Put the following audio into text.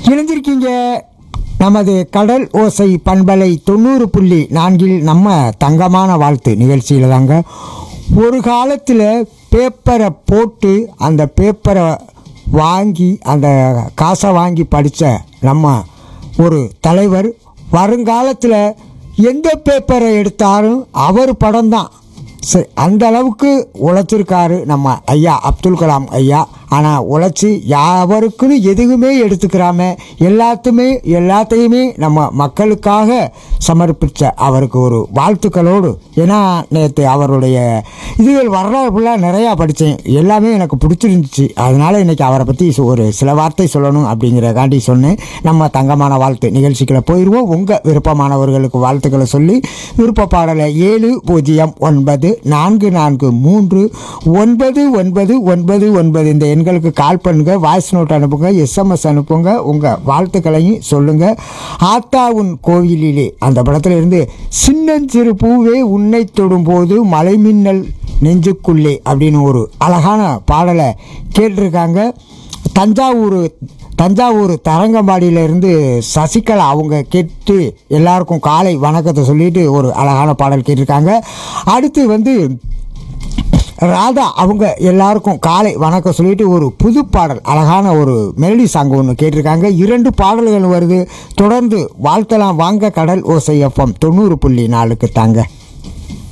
இணைஞ்சிருக்கீங்க நமது கடல் ஓசை பண்பலை தொண்ணூறு புள்ளி நான்கில் நம்ம தங்கமான வாழ்த்து நிகழ்ச்சியில் தாங்க ஒரு காலத்தில் பேப்பரை போட்டு அந்த பேப்பரை வாங்கி அந்த காசை வாங்கி படித்த நம்ம ஒரு தலைவர் வருங்காலத்தில் எந்த பேப்பரை எடுத்தாலும் அவர் படம் தான் சரி அந்த அளவுக்கு உழைச்சிருக்காரு நம்ம ஐயா அப்துல் கலாம் ஐயா ஆனால் உழைச்சி யாவருக்குன்னு எதுவுமே எடுத்துக்கிறாம எல்லாத்துமே எல்லாத்தையுமே நம்ம மக்களுக்காக சமர்ப்பித்த அவருக்கு ஒரு வாழ்த்துக்களோடு ஏன்னா நேற்று அவருடைய இதுகள் வரலாறு ஃபுல்லாக நிறையா படித்தேன் எல்லாமே எனக்கு பிடிச்சிருந்துச்சு அதனால் இன்றைக்கி அவரை பற்றி ஒரு சில வார்த்தை சொல்லணும் அப்படிங்கிறக்காண்டி சொன்னேன் நம்ம தங்கமான வாழ்த்து நிகழ்ச்சிக்குள்ள போயிடுவோம் உங்கள் விருப்பமானவர்களுக்கு வாழ்த்துக்களை சொல்லி விருப்ப பாடலை ஏழு பூஜ்ஜியம் ஒன்பது நான்கு நான்கு மூன்று ஒன்பது ஒன்பது ஒன்பது ஒன்பது இந்த எண்களுக்கு கால் பண்ணுங்க வாய்ஸ் நோட் அனுப்புங்க எஸ்எம்எஸ் அனுப்புங்க உங்கள் வாழ்த்துக்களையும் சொல்லுங்க ஆத்தாவுன் கோவிலிலே அந்த படத்துல இருந்து சின்னஞ்சிறு பூவே உன்னை தொடும்போது மலைமின்னல் நெஞ்சுக்குள்ளே அப்படின்னு ஒரு அழகான பாடலை கேட்டிருக்காங்க தஞ்சாவூர் தஞ்சாவூர் தரங்கம்பாடியிலேருந்து சசிகலா அவங்க கேட்டு எல்லாருக்கும் காலை வணக்கத்தை சொல்லிட்டு ஒரு அழகான பாடல் கேட்டிருக்காங்க அடுத்து வந்து ராதா அவங்க எல்லாருக்கும் காலை வணக்கம் சொல்லிட்டு ஒரு புது பாடல் அழகான ஒரு மெலடி சாங் ஒன்று கேட்டிருக்காங்க இரண்டு பாடல்கள் வருது தொடர்ந்து வாழ்த்தலாம் வாங்க கடல் ஓசை எஃப்எம் தொண்ணூறு புள்ளி நாலுக்கு தாங்க